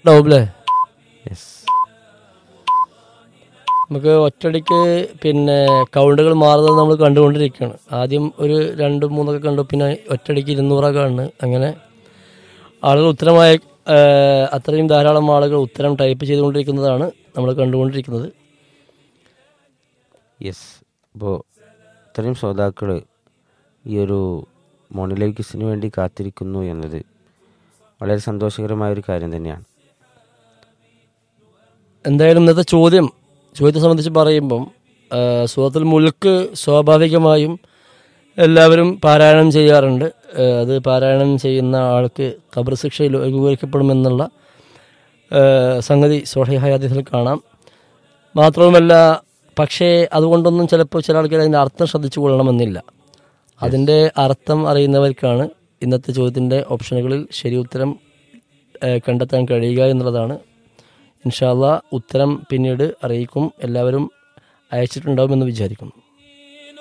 ഉണ്ടാവും അല്ലേ യെസ് നമുക്ക് ഒറ്റയടിക്ക് പിന്നെ കൗണ്ടുകൾ മാറുന്നത് നമ്മൾ കണ്ടുകൊണ്ടിരിക്കുകയാണ് ആദ്യം ഒരു രണ്ട് മൂന്നൊക്കെ കണ്ടു പിന്നെ ഒറ്റയടിക്ക് ഇരുന്നൂറൊക്കെ കണ്ട് അങ്ങനെ ആളുകൾ ഉത്തരമായ ആ, അത്രയും ധാരാളം ആളുകൾ ഉത്തരം ടൈപ്പ് ചെയ്തുകൊണ്ടിരിക്കുന്നതാണ് നമ്മൾ കണ്ടുകൊണ്ടിരിക്കുന്നത് യെസ് അപ്പോൾ ഇത്രയും ശ്രോതാക്കൾ ഈ ഒരു മോണിലൈവ് കിസിന് വേണ്ടി കാത്തിരിക്കുന്നു എന്നത് വളരെ സന്തോഷകരമായ ഒരു കാര്യം തന്നെയാണ് എന്തായാലും ഇന്നത്തെ ചോദ്യം ചോദ്യത്തെ സംബന്ധിച്ച് പറയുമ്പം ആ, സൂറത്തുൽ മുൽക്ക് സ്വാഭാവികമായും എല്ലാവരും പാരായണം ചെയ്യാറുണ്ട് ആ, അത് പാരായണം ചെയ്യുന്ന ആൾക്ക് ഖബർ ശിക്ഷ ലഘൂകരിക്കപ്പെടുമെന്നുള്ള ആ, സംഗതി സോഹയാദിസിൽ കാണാം മാത്രവുമല്ല പക്ഷേ അതുകൊണ്ടൊന്നും ചിലപ്പോൾ ചില ആൾക്കാർ അതിൻ്റെ അർത്ഥം ശ്രദ്ധിച്ചു കൊള്ളണമെന്നില്ല അതിൻ്റെ അർത്ഥം അറിയുന്നവർക്കാണ് ഇന്നത്തെ ചോദ്യത്തിൻ്റെ ഓപ്ഷനുകളിൽ ശരി ഉത്തരം ആ, കണ്ടെത്താൻ കഴിയുക എന്നുള്ളതാണ് ഇൻഷാല്ല ഉത്തരം പിന്നീട് അറിയിക്കും എല്ലാവരും അയച്ചിട്ടുണ്ടാവുമെന്ന് വിചാരിക്കുന്നു